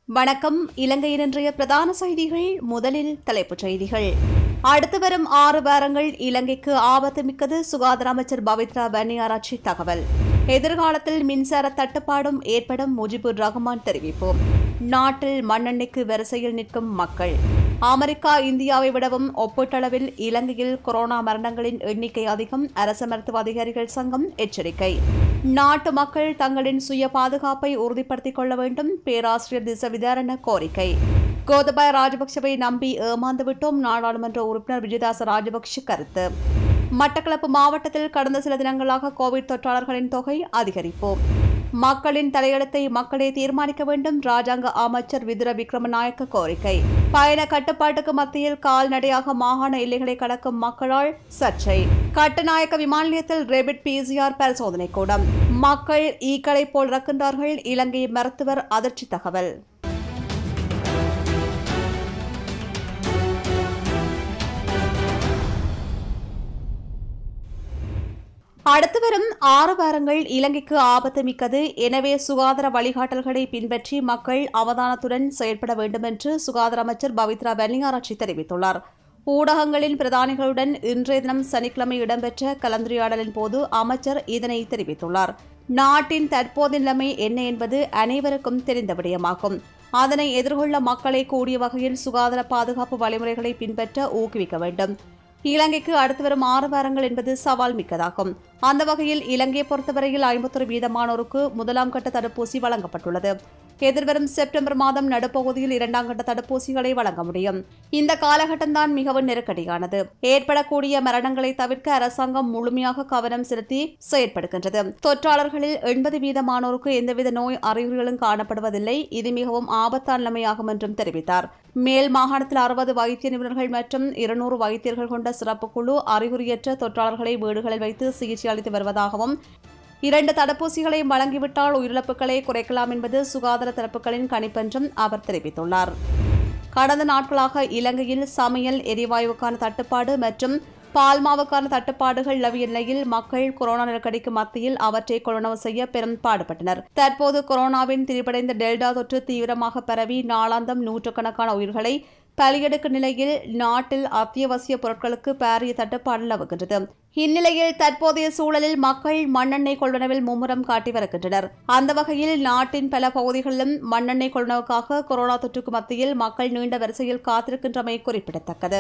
வணக்கம் இலங்கையின் இன்றைய பிரதான செய்திகள் முதலில் தலைப்புச் செய்திகள் அடுத்து வரும் ஆறு வாரங்கள் இலங்கைக்கு ஆபத்து மிக்கது சுகாதார அமைச்சர் பவித்ரா பன்னியாராட்சி தகவல் எதிர்காலத்தில் மின்சார தட்டுப்பாடும் ஏற்படும் முஜிபுர் ரஹ்மான் தெரிவிப்பு நாட்டில் மண்ணெண்ணெய்க்கு வரிசையில் நிற்கும் மக்கள் அமெரிக்கா இந்தியாவை விடவும் ஒப்பீட்டளவில் இலங்கையில் கொரோனா மரணங்களின் எண்ணிக்கை அதிகம் அரசு மருத்துவ அதிகாரிகள் சங்கம் எச்சரிக்கை நாட்டு மக்கள் தங்களின் சுய பாதுகாப்பை உறுதிப்படுத்திக் கொள்ள வேண்டும் பேராசிரியர் திச விதாரண கோரிக்கை கோதபாய ராஜபக்சவை நம்பி ஏமாந்து விட்டோம் நாடாளுமன்ற உறுப்பினர் விஜயதாச ராஜபக்ஷ கருத்து மட்டக்களப்பு மாவட்டத்தில் கடந்த சில தினங்களாக கோவிட் தொற்றாளர்களின் தொகை அதிகரிப்பு மக்களின் தலையெழுத்தை மக்களே தீர்மானிக்க வேண்டும் ராஜாங்க அமைச்சர் விதுர விக்ரமநாயக்க கோரிக்கை பயண கட்டுப்பாட்டுக்கு மத்தியில் கால்நடையாக மாகாண எல்லைகளை கடக்கும் மக்களால் சர்ச்சை கட்டுநாயக்க விமான நிலையத்தில் ரேபிட் பிசிஆர் பரிசோதனை கூடம் மக்கள் ஈக்களை போல் இறக்கின்றார்கள் இலங்கை மருத்துவர் அதிர்ச்சி தகவல் அடுத்து வரும் ஆறு வாரங்கள் இலங்கைக்கு ஆபத்து மிக்கது எனவே சுகாதார வழிகாட்டல்களை பின்பற்றி மக்கள் அவதானத்துடன் செயல்பட வேண்டும் என்று சுகாதார அமைச்சர் பவித்ரா பன்னியாராட்சி தெரிவித்துள்ளார் ஊடகங்களின் பிரதானிகளுடன் இன்றைய தினம் சனிக்கிழமை இடம்பெற்ற கலந்துரையாடலின் போது அமைச்சர் இதனை தெரிவித்துள்ளார் நாட்டின் தற்போதைய நிலைமை என்ன என்பது அனைவருக்கும் தெரிந்த விடயமாகும் அதனை எதிர்கொள்ள மக்களை கூடிய வகையில் சுகாதார பாதுகாப்பு வழிமுறைகளை பின்பற்ற ஊக்குவிக்க வேண்டும் இலங்கைக்கு அடுத்து வரும் ஆறு வாரங்கள் என்பது சவால் மிக்கதாகும் அந்த வகையில் இலங்கையை பொறுத்தவரையில் ஐம்பத்தொரு வீதமானோருக்கு முதலாம் கட்ட தடுப்பூசி வழங்கப்பட்டுள்ளது எதிர்வரும் செப்டம்பர் மாதம் நடுப்பகுதியில் இரண்டாம் கட்ட தடுப்பூசிகளை வழங்க முடியும் இந்த காலகட்டம்தான் மிகவும் நெருக்கடியானது ஏற்படக்கூடிய மரணங்களை தவிர்க்க அரசாங்கம் முழுமையாக கவனம் செலுத்தி செயற்படுகின்றது தொற்றாளர்களில் எண்பது வீதமானோருக்கு எந்தவித நோய் அறிகுறிகளும் காணப்படுவதில்லை இது மிகவும் ஆபத்தான நிலைமையாகும் என்றும் தெரிவித்தார் மேல் மாகாணத்தில் அறுபது வைத்திய நிபுணர்கள் மற்றும் இருநூறு வைத்தியர்கள் கொண்ட சிறப்பு குழு அறிகுறியற்ற தொற்றாளர்களை வீடுகளில் வைத்து சிகிச்சை அளித்து வருவதாகவும் இரண்டு தடுப்பூசிகளையும் வழங்கிவிட்டால் உயிரிழப்புகளை குறைக்கலாம் என்பது சுகாதார தரப்புகளின் கணிப்பென்றும் அவர் தெரிவித்துள்ளார் கடந்த நாட்களாக இலங்கையில் சமையல் எரிவாயுவுக்கான தட்டுப்பாடு மற்றும் பால்மாவுக்கான தட்டுப்பாடுகள் நிலவிய நிலையில் மக்கள் கொரோனா நெருக்கடிக்கு மத்தியில் அவற்றை கொள்வனவு செய்ய பெரும் பாடுபட்டனர் தற்போது கொரோனாவின் திரிபடைந்த டெல்டா தொற்று தீவிரமாக பரவி நாளாந்தம் நூற்றுக்கணக்கான உயிர்களை பலியெடுக்கும் நிலையில் நாட்டில் அத்தியாவசிய பொருட்களுக்கு பாரிய தட்டுப்பாடு நிலவுகின்றது இந்நிலையில் தற்போதைய சூழலில் மக்கள் மண்ணெண்ணெய் கொள்வனவில் மும்முரம் காட்டி வருகின்றனர் அந்த வகையில் நாட்டின் பல பகுதிகளிலும் மண்ணெண்ணெய் கொள்வனவுக்காக கொரோனா தொற்றுக்கு மத்தியில் மக்கள் நீண்ட வரிசையில் காத்திருக்கின்றமை குறிப்பிடத்தக்கது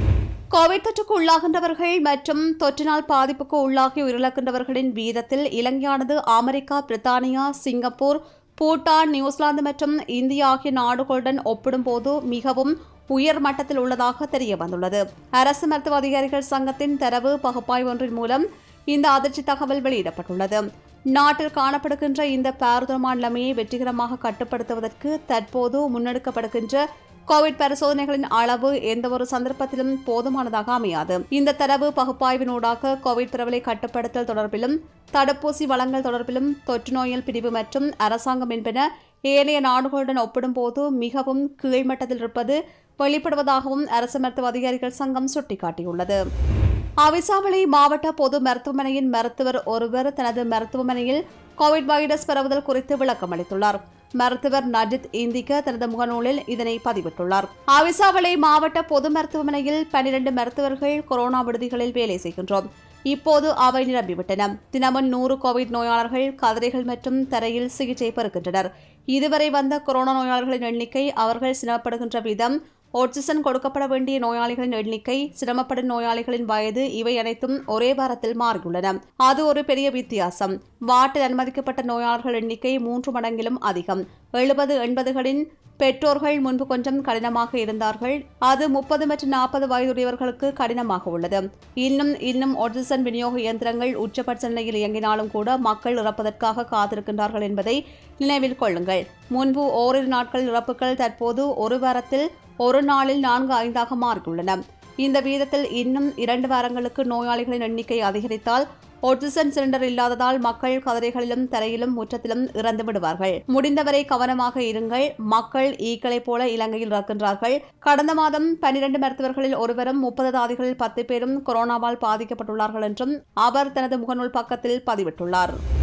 கோவிட் தொற்றுக்கு உள்ளாகின்றவர்கள் மற்றும் தொற்றினால் பாதிப்புக்கு உள்ளாகி உயிரிழக்கின்றவர்களின் வீதத்தில் இலங்கையானது அமெரிக்கா பிரித்தானியா சிங்கப்பூர் பூட்டான் நியூசிலாந்து மற்றும் இந்தியா ஆகிய நாடுகளுடன் ஒப்பிடும்போது மிகவும் உயர் மட்டத்தில் உள்ளதாக தெரிய வந்துள்ளது அரசு மருத்துவ அதிகாரிகள் சங்கத்தின் தரவு பகுப்பாய்வு ஒன்றின் மூலம் இந்த அதிர்ச்சி தகவல் வெளியிடப்பட்டுள்ளது நாட்டில் காணப்படுகின்ற இந்த பாரதமான நிலைமையை வெற்றிகரமாக கட்டுப்படுத்துவதற்கு தற்போது முன்னெடுக்கப்படுகின்ற கோவிட் பரிசோதனைகளின் அளவு எந்தவொரு சந்தர்ப்பத்திலும் போதுமானதாக அமையாது இந்த தரவு பகுப்பாய்வினூடாக கோவிட் பரவலை கட்டுப்படுத்தல் தொடர்பிலும் தடுப்பூசி வழங்கல் தொடர்பிலும் தொற்று நோயல் பிரிவு மற்றும் அரசாங்கம் என்பன ஏனைய நாடுகளுடன் ஒப்பிடும்போது மிகவும் கீழ்மட்டத்தில் இருப்பது வெளிப்படுவதாகவும் அரசு மருத்துவ அதிகாரிகள் சங்கம் சுட்டிக்காட்டியுள்ளது அவிசாவளை மாவட்ட பொது மருத்துவமனையின் மருத்துவர் ஒருவர் தனது மருத்துவமனையில் கோவிட் வைரஸ் பரவுதல் குறித்து விளக்கம் அளித்துள்ளார் மருத்துவர் நஜித் இந்திக்க தனது முகநூலில் இதனை பதிவிட்டுள்ளார் அவிசாவளை மாவட்ட பொது மருத்துவமனையில் பனிரண்டு மருத்துவர்கள் கொரோனா விடுதிகளில் வேலை செய்கின்றோம் இப்போது அவை நிரம்பிவிட்டன தினமும் நூறு கோவிட் நோயாளர்கள் கதிரைகள் மற்றும் தரையில் சிகிச்சை பெறுகின்றனர் இதுவரை வந்த கொரோனா நோயாளர்களின் எண்ணிக்கை அவர்கள் சிரமப்படுகின்ற விதம் ஆக்சிஜன் கொடுக்கப்பட வேண்டிய நோயாளிகளின் எண்ணிக்கை சிரமப்படும் நோயாளிகளின் வயது இவை அனைத்தும் ஒரே வாரத்தில் மாறியுள்ளன அது ஒரு பெரிய வித்தியாசம் வாட்டில் அனுமதிக்கப்பட்ட நோயாளர்கள் எண்ணிக்கை மூன்று மடங்கிலும் அதிகம் எழுபது எண்பதுகளின் பெற்றோர்கள் முன்பு கொஞ்சம் கடினமாக இருந்தார்கள் அது முப்பது மற்றும் நாற்பது வயதுடையவர்களுக்கு கடினமாக உள்ளது இன்னும் இன்னும் ஆக்சிஜன் விநியோக இயந்திரங்கள் உச்சபட்ச நிலையில் இயங்கினாலும் கூட மக்கள் இறப்பதற்காக காத்திருக்கின்றார்கள் என்பதை நினைவில் கொள்ளுங்கள் முன்பு ஓரிரு நாட்கள் இறப்புகள் தற்போது ஒரு வாரத்தில் ஒரு நாளில் நான்கு ஐந்தாக மாறியுள்ளன இந்த வீதத்தில் இன்னும் இரண்டு வாரங்களுக்கு நோயாளிகளின் எண்ணிக்கை அதிகரித்தால் ஆக்சிஜன் சிலிண்டர் இல்லாததால் மக்கள் கதிரைகளிலும் தரையிலும் முற்றத்திலும் இறந்து விடுவார்கள் முடிந்தவரை கவனமாக இருங்கள் மக்கள் ஈக்களைப் போல இலங்கையில் இறக்கின்றார்கள் கடந்த மாதம் பனிரண்டு மருத்துவர்களில் ஒருவரும் முப்பது தாதிகளில் பத்து பேரும் கொரோனாவால் பாதிக்கப்பட்டுள்ளார்கள் என்றும் அவர் தனது முகநூல் பக்கத்தில் பதிவிட்டுள்ளார்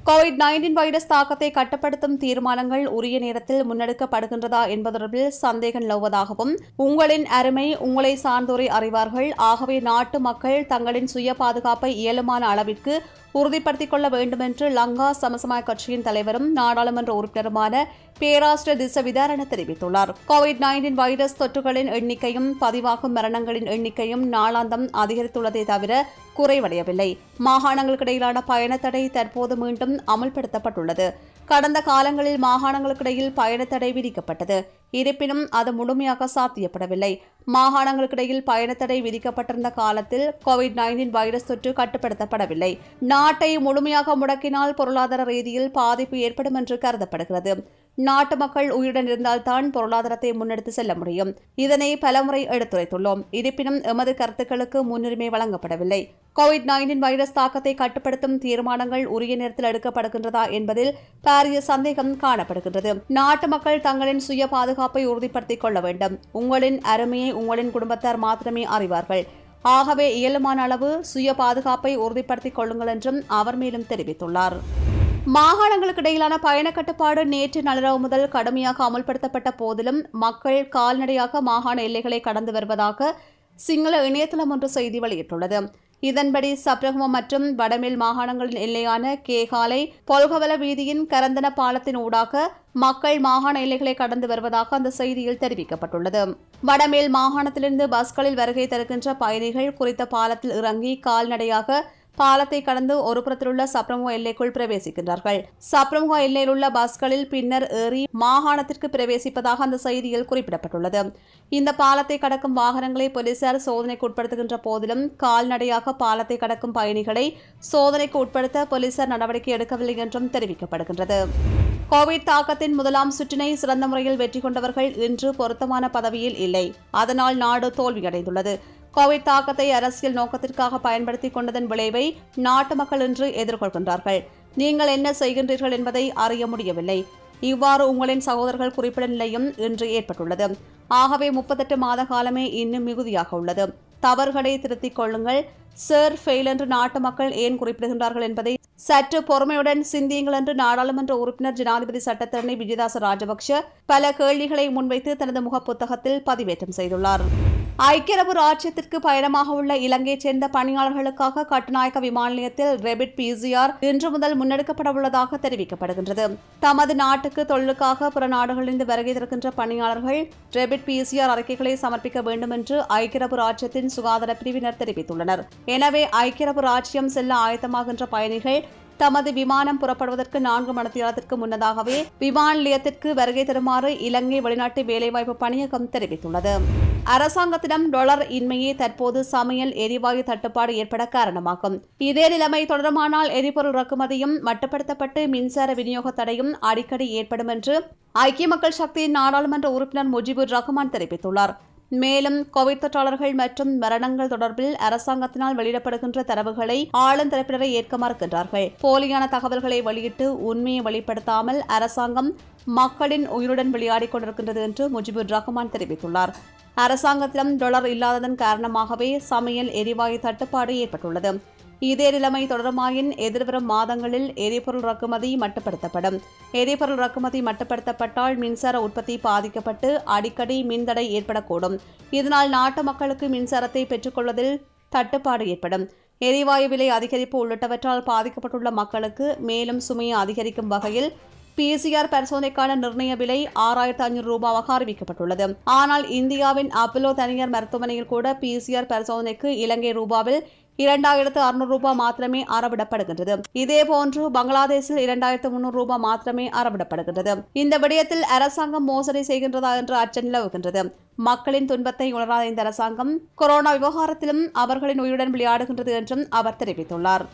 கோவிட் நைன்டீன் வைரஸ் தாக்கத்தை கட்டுப்படுத்தும் தீர்மானங்கள் உரிய நேரத்தில் முன்னெடுக்கப்படுகின்றதா என்பது தொடர்பில் சந்தேகம் நிலவுவதாகவும் உங்களின் அருமை உங்களை சார்ந்தோரை அறிவார்கள் ஆகவே நாட்டு மக்கள் தங்களின் சுய பாதுகாப்பை இயலுமான அளவிற்கு உறுதிப்படுத்திக் கொள்ள வேண்டும் என்று லங்கா சமசமாய கட்சியின் தலைவரும் நாடாளுமன்ற உறுப்பினருமான பேராசிரியர் திச விதாரண தெரிவித்துள்ளார் கோவிட் நைன்டீன் வைரஸ் தொற்றுகளின் எண்ணிக்கையும் பதிவாகும் மரணங்களின் எண்ணிக்கையும் நாளாந்தம் அதிகரித்துள்ளதே தவிர குறைவடையவில்லை மாகாணங்களுக்கிடையிலான பயணத்தடை தற்போது மீண்டும் அமல்படுத்தப்பட்டுள்ளது கடந்த காலங்களில் மாகாணங்களுக்கிடையில் பயணத்தடை விதிக்கப்பட்டது இருப்பினும் அது முழுமையாக சாத்தியப்படவில்லை மாகாணங்களுக்கிடையில் பயணத்தடை விதிக்கப்பட்டிருந்த காலத்தில் கோவிட் நைன்டீன் வைரஸ் தொற்று கட்டுப்படுத்தப்படவில்லை நாட்டை முழுமையாக முடக்கினால் பொருளாதார ரீதியில் பாதிப்பு ஏற்படும் என்று கருதப்படுகிறது நாட்டு மக்கள் உயிருடன் இருந்தால்தான் பொருளாதாரத்தை முன்னெடுத்து செல்ல முடியும் இதனை பலமுறை எடுத்துரைத்துள்ளோம் இருப்பினும் எமது கருத்துக்களுக்கு முன்னுரிமை வழங்கப்படவில்லை கோவிட் நைன்டீன் வைரஸ் தாக்கத்தை கட்டுப்படுத்தும் தீர்மானங்கள் உரிய நேரத்தில் எடுக்கப்படுகின்றதா என்பதில் பாரிய சந்தேகம் காணப்படுகின்றது நாட்டு மக்கள் தங்களின் சுய பாதுகாப்பை உறுதிப்படுத்திக் கொள்ள வேண்டும் உங்களின் அருமையை உங்களின் குடும்பத்தார் மாத்திரமே அறிவார்கள் ஆகவே இயலுமான அளவு சுய பாதுகாப்பை உறுதிப்படுத்திக் கொள்ளுங்கள் என்றும் அவர் மேலும் தெரிவித்துள்ளார் மாகாணங்களுக்கு இடையிலான பயண கட்டுப்பாடு நேற்று நள்ளிரவு முதல் கடுமையாக அமல்படுத்தப்பட்ட போதிலும் மக்கள் கால்நடையாக மாகாண எல்லைகளை கடந்து வருவதாக சிங்கள இணையதளம் ஒன்று செய்தி வெளியிட்டுள்ளது இதன்படி சப்ரகமம் மற்றும் வடமேல் மாகாணங்களின் எல்லையான கேகாலை பொல்கவல வீதியின் கரந்தன பாலத்தின் ஊடாக மக்கள் மாகாண எல்லைகளை கடந்து வருவதாக அந்த செய்தியில் தெரிவிக்கப்பட்டுள்ளது வடமேல் மாகாணத்திலிருந்து பஸ்களில் வருகை தருகின்ற பயணிகள் குறித்த பாலத்தில் இறங்கி கால்நடையாக பாலத்தை கடந்து ஒரு புறத்திலுள்ள சப்ரமுக எல்லைக்குள் பிரவேசிக்கின்றார்கள் சப்ரமுக எல்லையில் உள்ள பஸ்களில் பின்னர் ஏறி மாகாணத்திற்கு பிரவேசிப்பதாக அந்த செய்தியில் குறிப்பிடப்பட்டுள்ளது இந்த பாலத்தை கடக்கும் வாகனங்களை போலீசார் சோதனைக்கு உட்படுத்துகின்ற போதிலும் கால்நடையாக பாலத்தை கடக்கும் பயணிகளை சோதனைக்கு உட்படுத்த போலீசார் நடவடிக்கை எடுக்கவில்லை என்றும் தெரிவிக்கப்படுகின்றது கோவிட் தாக்கத்தின் முதலாம் சுற்றினை சிறந்த முறையில் வெற்றி கொண்டவர்கள் இன்று பொருத்தமான பதவியில் இல்லை அதனால் நாடு தோல்வியடைந்துள்ளது கோவிட் தாக்கத்தை அரசியல் நோக்கத்திற்காக பயன்படுத்திக் கொண்டதன் விளைவை நாட்டு மக்கள் இன்று எதிர்கொள்கின்றார்கள் நீங்கள் என்ன செய்கின்றீர்கள் என்பதை அறிய முடியவில்லை இவ்வாறு உங்களின் சகோதரர்கள் குறிப்பிட நிலையும் இன்று ஏற்பட்டுள்ளது ஆகவே முப்பத்தெட்டு மாத காலமே இன்னும் மிகுதியாக உள்ளது தவறுகளை திருத்திக் கொள்ளுங்கள் சர் ஃபெயில் என்று நாட்டு மக்கள் ஏன் குறிப்பிடுகின்றார்கள் என்பதை சற்று பொறுமையுடன் சிந்தியுங்கள் என்று நாடாளுமன்ற உறுப்பினர் ஜனாதிபதி சட்டத்தரணி விஜயதாச ராஜபக்ஷ பல கேள்விகளை முன்வைத்து தனது முகப்புத்தகத்தில் பதிவேற்றம் செய்துள்ளார் ஐக்கிய அரபு ராஜ்யத்திற்கு பயணமாக உள்ள இலங்கையைச் சேர்ந்த பணியாளர்களுக்காக கட்டுநாயக்க விமான நிலையத்தில் ரெபிட் பிசிஆர் இன்று முதல் முன்னெடுக்கப்பட உள்ளதாக தெரிவிக்கப்படுகின்றது தமது நாட்டுக்கு தொழிலுக்காக பிற நாடுகளிலிருந்து வருகை தருகின்ற பணியாளர்கள் ரெபிட் பிசிஆர் அறிக்கைகளை சமர்ப்பிக்க வேண்டும் என்று ஐக்கிய அரபு ராஜ்யத்தின் சுகாதார பிரிவினர் தெரிவித்துள்ளனர் எனவே ஐக்கிய அரபு ராஜ்யம் செல்ல ஆயத்தமாகின்ற பயணிகள் தமது விமானம் புறப்படுவதற்கு நான்கு மணித்தியாலத்திற்கு முன்னதாகவே விமான நிலையத்திற்கு வருகை தருமாறு இலங்கை வெளிநாட்டு வேலைவாய்ப்பு பணியகம் தெரிவித்துள்ளது அரசாங்கத்திடம் டொலர் இன்மையே தற்போது சமையல் எரிவாயு தட்டுப்பாடு ஏற்பட காரணமாகும் இதே நிலைமை தொடருமானால் எரிபொருள் இறக்குமதியும் மட்டுப்படுத்தப்பட்டு மின்சார விநியோக தடையும் அடிக்கடி ஏற்படும் என்று ஐக்கிய மக்கள் சக்தியின் நாடாளுமன்ற உறுப்பினர் முஜிபுர் ரஹ்மான் தெரிவித்துள்ளார் மேலும் கோவிட் தொற்றாளர்கள் மற்றும் மரணங்கள் தொடர்பில் அரசாங்கத்தினால் வெளியிடப்படுகின்ற தரவுகளை ஆளும் தரப்பினரை ஏற்க மறுக்கின்றார்கள் போலியான தகவல்களை வெளியிட்டு உண்மையை வெளிப்படுத்தாமல் அரசாங்கம் மக்களின் உயிருடன் விளையாடிக் கொண்டிருக்கின்றது என்று முஜிபுர் ரஹ்மான் தெரிவித்துள்ளார் அரசாங்கத்திடம் டொலர் இல்லாததன் காரணமாகவே சமையல் எரிவாயு தட்டுப்பாடு ஏற்பட்டுள்ளது இதே நிலைமை தொடருமாயின் எதிர்வரும் மாதங்களில் எரிபொருள் இறக்குமதி மட்டுப்படுத்தப்படும் எரிபொருள் இறக்குமதி மட்டுப்படுத்தப்பட்டால் மின்சார உற்பத்தி பாதிக்கப்பட்டு அடிக்கடி மின்தடை ஏற்படக்கூடும் இதனால் நாட்டு மக்களுக்கு மின்சாரத்தை பெற்றுக்கொள்வதில் தட்டுப்பாடு ஏற்படும் எரிவாயு விலை அதிகரிப்பு உள்ளிட்டவற்றால் பாதிக்கப்பட்டுள்ள மக்களுக்கு மேலும் சுமையை அதிகரிக்கும் வகையில் பிசிஆர் பரிசோதனைக்கான நிர்ணய விலை ஆறாயிரத்து ஐநூறு ரூபாவாக அறிவிக்கப்பட்டுள்ளது ஆனால் இந்தியாவின் அப்பலோ தனியார் மருத்துவமனையில் கூட பிசிஆர் பரிசோதனைக்கு இலங்கை ரூபாவில் இரண்டாயிரத்து அறுநூறு ரூபாய் மாத்திரமே அறவிடப்படுகின்றது இதேபோன்று பங்களாதேஷில் இரண்டாயிரத்து முன்னூறு ரூபாய் மாத்திரமே அறவிடப்படுகின்றது இந்த விடயத்தில் அரசாங்கம் மோசடி செய்கின்றதா என்ற அச்சம் நிலவுகின்றது மக்களின் துன்பத்தை உணராத இந்த அரசாங்கம் கொரோனா விவகாரத்திலும் அவர்களின் உயிருடன் விளையாடுகின்றது என்றும் அவர் தெரிவித்துள்ளார்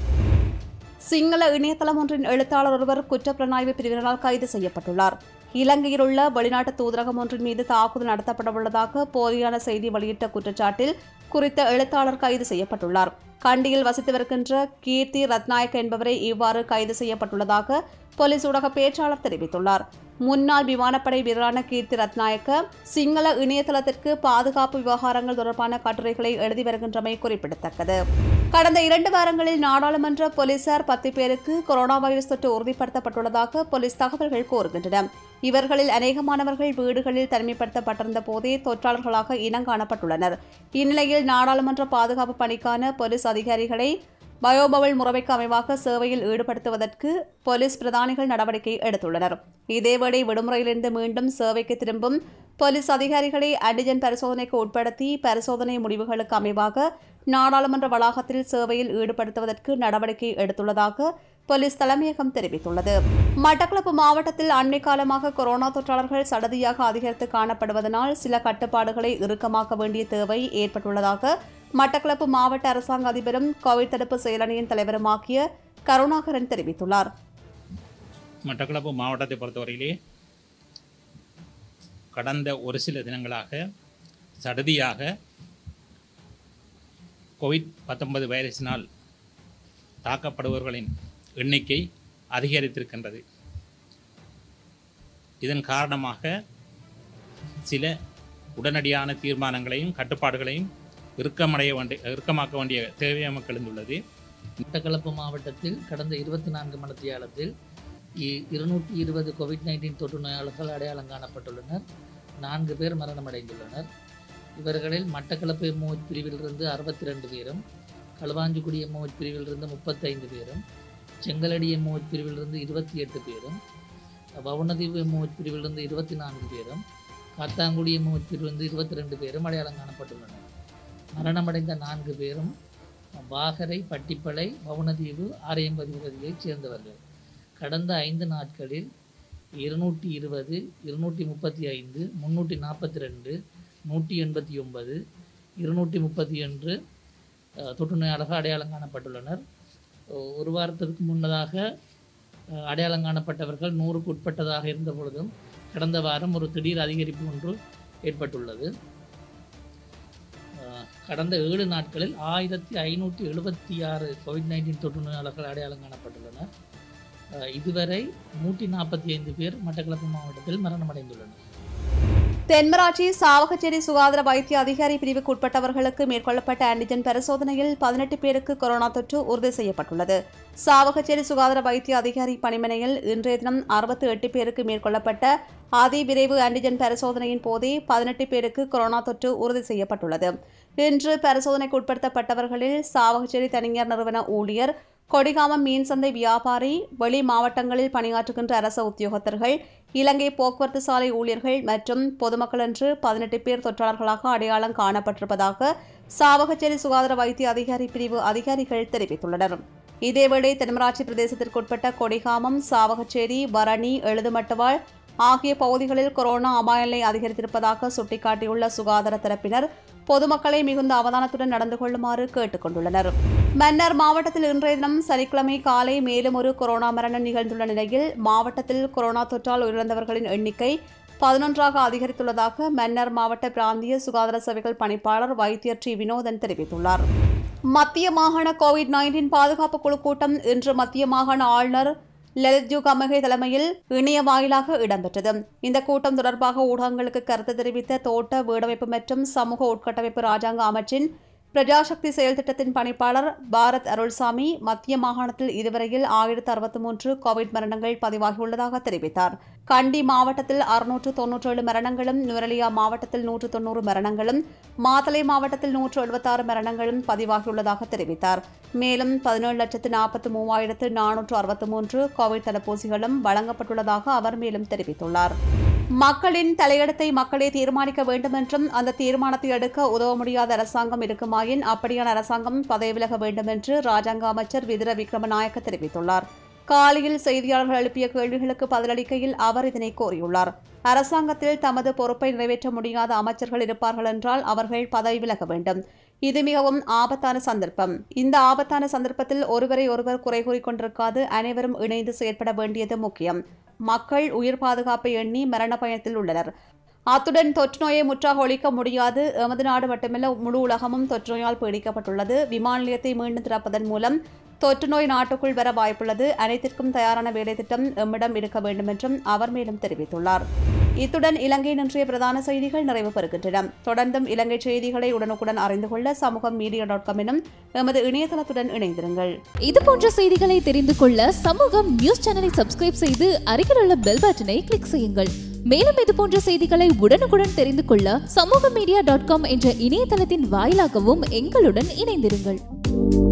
சிங்கள இணையதளம் ஒன்றின் எழுத்தாளர் ஒருவர் குற்றப்புலனாய்வு பிரிவினரால் கைது செய்யப்பட்டுள்ளார் இலங்கையில் உள்ள வெளிநாட்டு தூதரகம் ஒன்றின் மீது தாக்குதல் நடத்தப்படவுள்ளதாக போலியான செய்தி வெளியிட்ட குற்றச்சாட்டில் குறித்த எழுத்தாளர் கைது செய்யப்பட்டுள்ளார் கண்டியில் வசித்து வருகின்ற கீர்த்தி ரத்நாயக் என்பவரை இவ்வாறு கைது செய்யப்பட்டுள்ளதாக போலீஸ் ஊடக பேச்சாளர் தெரிவித்துள்ளார் முன்னாள் விமானப்படை வீரரான கீர்த்தி ரத்நாயக்க சிங்கள இணையதளத்திற்கு பாதுகாப்பு விவகாரங்கள் தொடர்பான கட்டுரைகளை எழுதி வருகின்றமை குறிப்பிடத்தக்கது கடந்த இரண்டு வாரங்களில் நாடாளுமன்ற போலீசார் பத்து பேருக்கு கொரோனா வைரஸ் தொற்று உறுதிப்படுத்தப்பட்டுள்ளதாக போலீஸ் தகவல்கள் கூறுகின்றன இவர்களில் அநேகமானவர்கள் வீடுகளில் தனிமைப்படுத்தப்பட்டிருந்த போதே தொற்றாளர்களாக இனங்காணப்பட்டுள்ளனர் இந்நிலையில் நாடாளுமன்ற பாதுகாப்பு பணிக்கான போலீஸ் அதிகாரிகளை பயோபவல் முறைமைக்கு அமைவாக சேவையில் ஈடுபடுத்துவதற்கு போலீஸ் பிரதானிகள் நடவடிக்கை எடுத்துள்ளனர் இதேவேளை விடுமுறையிலிருந்து மீண்டும் சேவைக்கு திரும்பும் போலீஸ் அதிகாரிகளை ஆன்டிஜென் பரிசோதனைக்கு உட்படுத்தி பரிசோதனை முடிவுகளுக்கு அமைவாக நாடாளுமன்ற வளாகத்தில் சேவையில் ஈடுபடுத்துவதற்கு நடவடிக்கை எடுத்துள்ளதாக போலீஸ் தலைமையகம் தெரிவித்துள்ளது மட்டக்களப்பு மாவட்டத்தில் அண்மை காலமாக கொரோனா தொற்றாளர்கள் சடதியாக அதிகரித்து காணப்படுவதனால் சில கட்டுப்பாடுகளை இறுக்கமாக்க வேண்டிய தேவை ஏற்பட்டுள்ளதாக மட்டக்களப்பு மாவட்ட அரசாங்க அதிபரும் கோவிட் தடுப்பு செயலணியின் தலைவருமாகிய கருணாகரன் தெரிவித்துள்ளார் மட்டக்களப்பு மாவட்டத்தை பொறுத்தவரையிலே கடந்த ஒரு சில தினங்களாக சடதியாக கோவிட் பத்தொன்பது வைரஸினால் தாக்கப்படுபவர்களின் எண்ணிக்கை அதிகரித்திருக்கின்றது இதன் காரணமாக சில உடனடியான தீர்மானங்களையும் கட்டுப்பாடுகளையும் இறுக்கமடைய வேண்டிய இறுக்கமாக்க வேண்டிய தேவை நமக்கு எழுந்துள்ளது மட்டக்களப்பு மாவட்டத்தில் கடந்த இருபத்தி நான்கு மணித்தியாலத்தில் இ- இருநூற்றி இருபது கோவிட் நைன்டீன் தொற்று நோயாளர்கள் அடையாளம் காணப்பட்டுள்ளனர் நான்கு பேர் மரணமடைந்துள்ளனர் இவர்களில் மட்டக்களப்பு எம்ஓஹெச் பிரிவிலிருந்து அறுபத்தி ரெண்டு பேரும் களுவாஞ்சிக்குடி எம்ஓஹெச் பிரிவிலிருந்து முப்பத்தைந்து பேரும் செங்கலடி எம்ஓஹெச் பிரிவிலிருந்து இருபத்தி எட்டு பேரும் வவுனதீவு எம்ஓஹெச் பிரிவிலிருந்து இருபத்தி நான்கு பேரும் காத்தாங்குடி எம்ஓஹெச் பிரிவிலிருந்து இருபத்தி ரெண்டு பேரும் அடையாளம் காணப்பட்டுள்ளனர் மரணமடைந்த நான்கு பேரும் வாகரை பட்டிப்பளை வவுனதீவு ஆரையம்பதி பகுதியைச் சேர்ந்தவர்கள் கடந்த ஐந்து நாட்களில் இருநூற்றி இருபது இருநூற்றி முப்பத்தி ஐந்து முந்நூற்றி நாற்பத்தி ரெண்டு நூற்றி எண்பத்தி ஒன்பது இருநூற்றி முப்பத்தி ஒன்று அஹ், தொற்று நோயாளர்கள் அடையாளம் காணப்பட்டுள்ளனர் ஒ- ஒரு வாரத்திற்கு முன்னதாக அஹ், அடையாளம் காணப்பட்டவர்கள் நூறுக்கு உட்பட்டதாக இருந்த பொழுதும் கடந்த வாரம் ஒரு திடீர் அதிகரிப்பு ஒன்று ஏற்பட்டுள்ளது அஹ், கடந்த ஏழு நாட்களில் ஆயிரத்தி ஐநூற்றி எழுபத்தி ஆறு கோவிட் நைன்டீன் தொற்று நோயாளர்கள் அடையாளம் காணப்பட்டுள்ளனர் அஹ், இதுவரை நூற்றி நாற்பத்தி ஐந்து பேர் மட்டக்களப்பு மாவட்டத்தில் மரணமடைந்துள்ளனர் தென்மராட்சி சாவகச்சேரி சுகாதார வைத்திய அதிகாரி பிரிவுக்கு உட்பட்டவர்களுக்கு மேற்கொள்ளப்பட்ட ஆன்டிஜென் பரிசோதனையில் பதினெட்டு பேருக்கு கொரோனா தொற்று உறுதி செய்யப்பட்டுள்ளது சாவகச்சேரி சுகாதார வைத்திய அதிகாரி பணிமனையில் இன்றைய தினம் அறுபத்தி எட்டு பேருக்கு மேற்கொள்ளப்பட்ட அதிவிரைவு ஆன்டிஜென் பரிசோதனையின் போதே பதினெட்டு பேருக்கு கொரோனா தொற்று உறுதி செய்யப்பட்டுள்ளது இன்று பரிசோதனைக்கு உட்படுத்தப்பட்டவர்களில் சாவகச்சேரி தனியார் நிறுவன ஊழியர் கொடிகாமம் மீன் சந்தை வியாபாரி வெளி மாவட்டங்களில் பணியாற்றுகின்ற அரச உத்தியோகத்தர்கள் இலங்கை போக்குவரத்து சாலை ஊழியர்கள் மற்றும் பொதுமக்கள் என்று பதினெட்டு பேர் தொற்றாளர்களாக அடையாளம் காணப்பட்டிருப்பதாக சாவகச்சேரி சுகாதார வைத்திய அதிகாரி பிரிவு அதிகாரிகள் தெரிவித்துள்ளனர் இதேவேளை தென்மராட்சி பிரதேசத்திற்குட்பட்ட கொடிகாமம் சாவகச்சேரி பரணி எழுதுமட்டுவாள் ஆகிய பகுதிகளில் கொரோனா அபாய நிலை அதிகரித்திருப்பதாக சுட்டிக்காட்டியுள்ள சுகாதார தரப்பினர் பொதுமக்களை மிகுந்த அவதானத்துடன் நடந்து கொள்ளுமாறு கேட்டுக் கொண்டுள்ளனர் மன்னர் மாவட்டத்தில் இன்றைய தினம் சனிக்கிழமை காலை மேலும் ஒரு கொரோனா மரணம் நிகழ்ந்துள்ள நிலையில் மாவட்டத்தில் கொரோனா தொற்றால் உயிரிழந்தவர்களின் எண்ணிக்கை பதினொன்றாக அதிகரித்துள்ளதாக மன்னர் மாவட்ட பிராந்திய சுகாதார சேவைகள் பணிப்பாளர் வைத்தியர் டி வினோதன் தெரிவித்துள்ளார் மத்திய மாகாண கோவிட் நைன்டீன் பாதுகாப்பு குழு கூட்டம் இன்று மத்திய மாகாண ஆளுநர் லலித்ஜு கமகே தலைமையில் இணைய வாயிலாக இடம்பெற்றது இந்த கூட்டம் தொடர்பாக ஊடகங்களுக்கு கருத்து தெரிவித்த தோட்ட வீடமைப்பு மற்றும் சமூக உட்கட்டமைப்பு ராஜாங்க அமைச்சின் பிரஜாசக்தி செயல் திட்டத்தின் பணிப்பாளர் பாரத் அருள்சாமி மத்திய மாகாணத்தில் இதுவரையில் ஆயிரத்து அறுபத்தி மூன்று கோவிட் மரணங்கள் பதிவாகியுள்ளதாக தெரிவித்தார் கண்டி மாவட்டத்தில் அறுநூற்று தொன்னூற்றேழு மரணங்களும் நுவரெலியா மாவட்டத்தில் நூற்று தொன்னூறு மரணங்களும் மாத்தளை மாவட்டத்தில் நூற்று எழுபத்தாறு மரணங்களும் பதிவாகியுள்ளதாக தெரிவித்தார் மேலும் பதினேழு லட்சத்து நாற்பத்தி மூவாயிரத்து நானூற்று அறுபத்தி மூன்று கோவிட் தடுப்பூசிகளும் வழங்கப்பட்டுள்ளதாக அவர் மேலும் தெரிவித்துள்ளார் மக்களின் தலையெடுத்தை மக்களே தீர்மானிக்க வேண்டும் என்றும் அந்த தீர்மானத்தை எடுக்க உதவ முடியாத அரசாங்கம் இருக்குமாயின் அப்படியான அரசாங்கம் பதவி விலக வேண்டும் என்று ராஜாங்க அமைச்சர் விதிர விக்ரமநாயக்க தெரிவித்துள்ளார் காலையில் செய்தியாளர்கள் எழுப்பிய கேள்விகளுக்கு பதிலளிக்கையில் அவர் இதனை கூறியுள்ளார் அரசாங்கத்தில் தமது பொறுப்பை நிறைவேற்ற முடியாத அமைச்சர்கள் இருப்பார்கள் என்றால் அவர்கள் பதவி விலக வேண்டும் இது மிகவும் ஆபத்தான சந்தர்ப்பம் இந்த ஆபத்தான சந்தர்ப்பத்தில் ஒருவரை ஒருவர் குறை கூறிக்கொண்டிருக்காது அனைவரும் இணைந்து செயற்பட வேண்டியது முக்கியம் மக்கள் உயிர் பாதுகாப்பை எண்ணி மரண பயத்தில் உள்ளனர் அத்துடன் தொற்று நோயை முற்றாக ஒழிக்க முடியாது எமது நாடு மட்டுமல்ல முழு உலகமும் தொற்று நோயால் பீடிக்கப்பட்டுள்ளது விமான நிலையத்தை மீண்டும் திறப்பதன் மூலம் தொற்று நோய் நாட்டுக்குள் வர வாய்ப்புள்ளது அனைத்திற்கும் தயாரான வேலை திட்டம் எம்மிடம் இருக்க வேண்டும் என்றும் அவர் மேலும் தெரிவித்துள்ளார் இத்துடன் இலங்கையின் இன்றைய பிரதான செய்திகள் நிறைவு பெறுகின்றன தொடர்ந்தும் இலங்கை செய்திகளை உடனுக்குடன் அறிந்து கொள்ள சமூகம் மீடியா டாட் காம் எனும் எமது இணையதளத்துடன் இணைந்திருங்கள் இது போன்ற செய்திகளை தெரிந்து கொள்ள சமூகம் நியூஸ் சேனலை சப்ஸ்கிரைப் செய்து அருகில் உள்ள பெல் பட்டனை கிளிக் செய்யுங்கள் மேலும் இது போன்ற செய்திகளை உடனுக்குடன் தெரிந்து கொள்ள சமூக மீடியா டாட் காம் என்ற இணையதளத்தின் வாயிலாகவும் எங்களுடன் இணைந்திருங்கள்